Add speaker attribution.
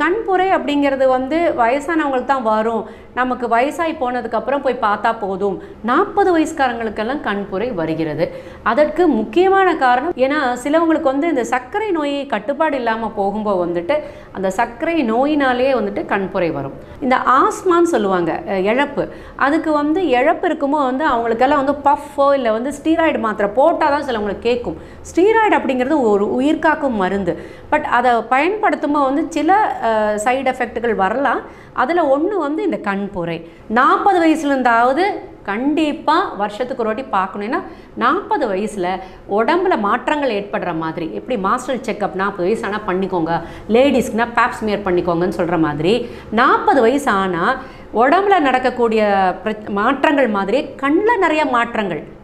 Speaker 1: கண்புரை அப்படிங்கிறது வந்து வயசானவங்களுக்கு தான் வரும் நமக்கு வயசாகி போனதுக்கப்புறம் போய் பார்த்தா போதும் நாற்பது வயசுக்காரங்களுக்கெல்லாம் கண்புரை வருகிறது அதற்கு முக்கியமான காரணம் ஏன்னா சிலவங்களுக்கு வந்து இந்த சர்க்கரை நோய் கட்டுப்பாடு இல்லாமல் போகும்போது வந்துட்டு அந்த சர்க்கரை நோயினாலேயே வந்துட்டு கண்புரை வரும் இந்த ஆஸ்மான்னு சொல்லுவாங்க அஹ், இழப்பு அதுக்கு வந்து இழப்பு இருக்கும்போது வந்து அவங்களுக்கெல்லாம் வந்து பஃப்போ இல்லை வந்து ஸ்டீராய்டு மாத்திரை போட்டால் தான் சிலவங்களுக்கு கேட்கும் ஸ்டீராய்டு அப்படிங்கிறது ஒரு உயிர்காக்கும் மருந்து பட் அதை பயன்படுத்தும் போது வந்து சில சைடு எஃபெக்ட்டுகள் வரலாம் அதில் ஒன்று வந்து இந்த கண்புரை நாற்பது வயசுலேருந்தாவது கண்டிப்பாக வருஷத்துக்கு ஒரு வாட்டி பார்க்கணுன்னா நாற்பது வயசில் உடம்புல மாற்றங்கள் ஏற்படுற மாதிரி எப்படி மாஸ்டர் செக்கப் நாற்பது வயசு ஆனால் பண்ணிக்கோங்க லேடிஸ்க்குனா பேப்ஸ்மியர் பண்ணிக்கோங்கன்னு சொல்கிற மாதிரி நாற்பது வயசு ஆனால் உடம்புல நடக்கக்கூடிய பிரச் மாற்றங்கள் மாதிரி கண்ணில் நிறைய மாற்றங்கள்